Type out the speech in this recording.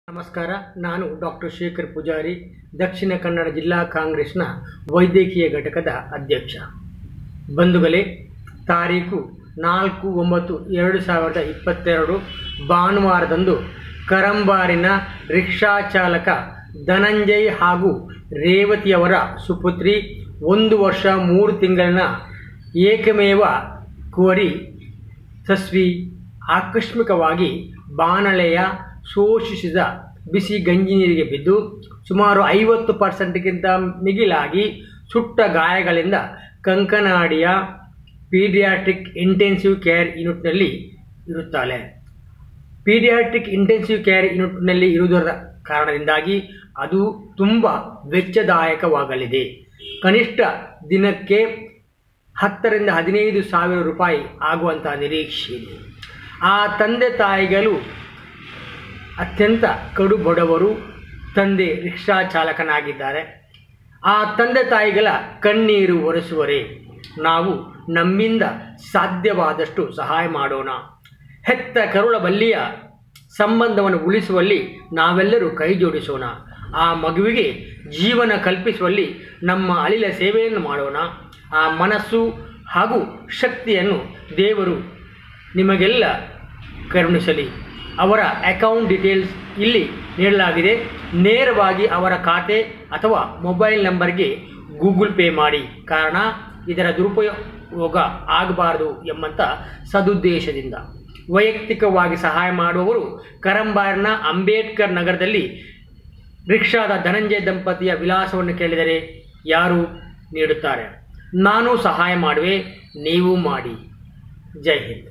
ನಮಸ್ಕಾರ ನಾನು ಡಾಕ್ಟರ್ ಶೇಖರ್ ಪೂಜಾರಿ ದಕ್ಷಿಣ ಕನ್ನಡ ಜಿಲ್ಲಾ ಕಾಂಗ್ರೆಸ್ನ ವೈದ್ಯಕೀಯ ಘಟಕದ ಅಧ್ಯಕ್ಷ ಬಂಧುಗಳೇ ತಾರೀಕು ನಾಲ್ಕು ಒಂಬತ್ತು ಎರಡು ಸಾವಿರದ ಇಪ್ಪತ್ತೆರಡು ಭಾನುವಾರದಂದು ಕರಂಬಾರಿನ ರಿಕ್ಷಾ ಚಾಲಕ ಧನಂಜಯ್ ಹಾಗೂ ರೇವತಿಯವರ ಸುಪುತ್ರಿ ಒಂದು ವರ್ಷ ಮೂರು ತಿಂಗಳಿನ ಏಕಮೇವ ಕುವರಿ ಸಸ್ವಿ ಆಕಸ್ಮಿಕವಾಗಿ ಬಾನಲೆಯ ಶೋಷಿಸಿದ ಬಿಸಿ ಗಂಜಿ ನೀರಿಗೆ ಬಿದ್ದು ಸುಮಾರು ಐವತ್ತು ಪರ್ಸೆಂಟ್ಗಿಂತ ಮಿಗಿಲಾಗಿ ಸುಟ್ಟ ಗಾಯಗಳಿಂದ ಕಂಕನಾಡಿಯ ಪೀಡಿಯಾಟ್ರಿಕ್ ಇಂಟೆನ್ಸಿವ್ ಕೇರ್ ಯೂನಿಟ್ನಲ್ಲಿ ಇರುತ್ತಾಳೆ ಪೀಡಿಯಾಟ್ರಿಕ್ ಇಂಟೆನ್ಸಿವ್ ಕೇರ್ ಯೂನಿಟ್ನಲ್ಲಿ ಇರುವುದರ ಕಾರಣದಿಂದಾಗಿ ಅದು ತುಂಬ ವೆಚ್ಚದಾಯಕವಾಗಲಿದೆ ಕನಿಷ್ಠ ದಿನಕ್ಕೆ ಹತ್ತರಿಂದ ಹದಿನೈದು ಸಾವಿರ ರೂಪಾಯಿ ಆಗುವಂಥ ನಿರೀಕ್ಷೆ ಇದೆ ಆ ತಂದೆ ತಾಯಿಗಳು ಅತ್ಯಂತ ಕಡು ಬಡವರು ತಂದೆ ರಿಕ್ಷಾ ಚಾಲಕನಾಗಿದ್ದಾರೆ ಆ ತಂದೆ ತಾಯಿಗಳ ಕಣ್ಣೀರು ಒರೆಸುವರೆ ನಾವು ನಮ್ಮಿಂದ ಸಾಧ್ಯವಾದಷ್ಟು ಸಹಾಯ ಮಾಡೋಣ ಹೆತ್ತ ಕರುಳ ಬಲ್ಲಿಯ ಸಂಬಂಧವನ್ನು ಉಳಿಸುವಲ್ಲಿ ನಾವೆಲ್ಲರೂ ಕೈ ಜೋಡಿಸೋಣ ಆ ಮಗುವಿಗೆ ಜೀವನ ಕಲ್ಪಿಸುವಲ್ಲಿ ನಮ್ಮ ಅಳಿಲ ಸೇವೆಯನ್ನು ಮಾಡೋಣ ಆ ಮನಸ್ಸು ಹಾಗೂ ಶಕ್ತಿಯನ್ನು ದೇವರು ನಿಮಗೆಲ್ಲ ಕರುಣಿಸಲಿ ಅವರ ಅಕೌಂಟ್ ಡೀಟೇಲ್ಸ್ ಇಲ್ಲಿ ನೀಡಲಾಗಿದೆ ನೇರವಾಗಿ ಅವರ ಖಾತೆ ಅಥವಾ ಮೊಬೈಲ್ ನಂಬರ್ಗೆ ಗೂಗಲ್ ಪೇ ಮಾಡಿ ಕಾರಣ ಇದರ ದುರುಪಯೋಗ ಆಗಬಾರದು ಎಂಬಂಥ ಸದುದ್ದೇಶದಿಂದ ವೈಯಕ್ತಿಕವಾಗಿ ಸಹಾಯ ಮಾಡುವವರು ಕರಂಬಾರ್ನ ಅಂಬೇಡ್ಕರ್ ನಗರದಲ್ಲಿ ರಿಕ್ಷಾದ ಧನಂಜಯ ದಂಪತಿಯ ವಿಳಾಸವನ್ನು ಕೇಳಿದರೆ ಯಾರು ನೀಡುತ್ತಾರೆ ನಾನು ಸಹಾಯ ಮಾಡುವೆ ನೀವು ಮಾಡಿ ಜೈ ಹಿಂದ್